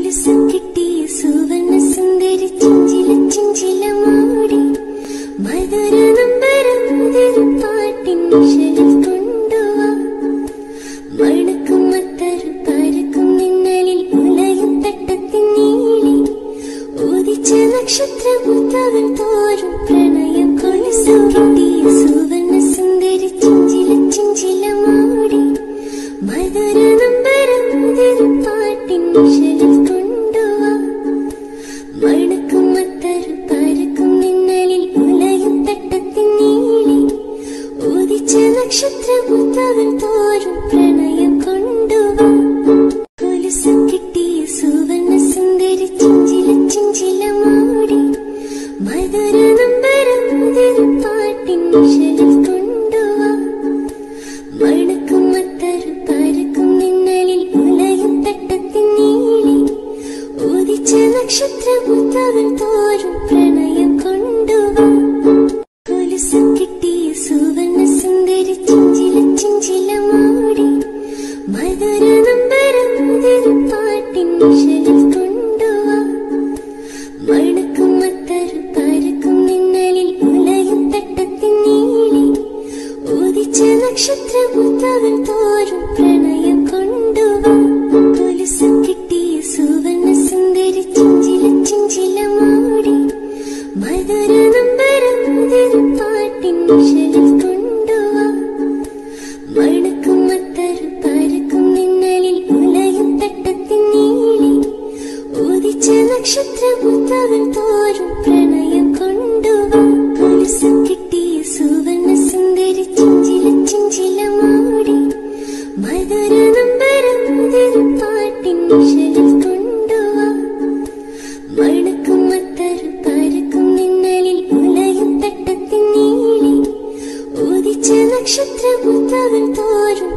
കൊലുസം കിട്ടിയ സുവർണ സുന്ദരി chinchilla chinchilla മാടി മധുര നമ്പരം മുതിരും പാട്ടിൻ ശലം കൊണ്ടുവാ മണക്കും മത്തരും പരക്കും നിന്നലിൽ ഉലയും തട്ടത്തിൻ നീളി ഉദിച്ച നക്ഷത്രമുത്തവൻ തോറും പ്രണയം കൊലുസം കിട്ടിയ സുവർണ സുന്ദരി ചിഞ്ചില ചിഞ്ചില മാടി മധുര നമ്പരം മുതിരും പാട്ടിൻ ശലം കൊണ്ടുവാ മണക്കും മത്തരും പരക്കും നിന്നലിൽ ഉലയും തട്ടത്തിൻ നീളി ഉദിച്ച നക്ഷത്രമുത്തവൻ തോറും പ്രണയം കൊണ്ടുവാ കൊലുസം കിട്ടിയ സുവർണ സുന്ദരി ചിഞ്ചില ചിഞ്ചില മാടി മധുര നമ്പരം മുതിരും പാട്ടിൻ ശലം കൊണ്ടുവാ മണക്കും മത്തരും പരക്കും നിന്നലിൽ ഉലയും തട്ടത്തിൻ നീളി ഉദിച്ച നക്ഷത്രമുത്തവൻ തോറും പ്രണയം കൊണ്ടുവാ കൊലുസം കിട്ടിയ സുവർണ സുന്ദരി ചിഞ്ചില ചിഞ്ചില മാടി മധുര നമ്പരം മുതിരും പാട്ടിൻ ശലം കൊണ്ടുവാ മണക്കും മത്തരും പരക്കും നിന്നലിൽ ഉലയും തട്ടത്തിൻ നീളി ഉദിച്ച നക്ഷത്രമുത്തവൻ തോറും പ്രണയം കൊണ്ടുവാ കൊലുസം കിട്ടിയ സുവർണ സുന്ദരി ചിഞ്ചില ചിഞ്ചില മാടി മധുര നമ്പരം മുതിരും പാട്ടിൻ ശലം കൊണ്ടുവാ മണക്കും മത്തരും പരക്കും നിന്നലിൽ ഉലയും തട്ടത്തിൻ നീളി ഉദിച്ച നക്ഷത്രമുത്തവൻ തോറും പ്രണയം കൊണ്ടുവാ കൊലുസം കിട്ടിയ സുവർണ സുന്ദരി ചിഞ്ചില ചിഞ്ചില മാടി മധുര നമ്പരം മുതിരും പാട്ടിൻ ശലം കൊണ്ടുവാ മണക്കും മത്തരും പരക്കും നിന്നലിൽ ഉലയും തട്ടത്തിൻ നീളി ഉദിച്ച നക്ഷത്രമുത്തവൻ തോറും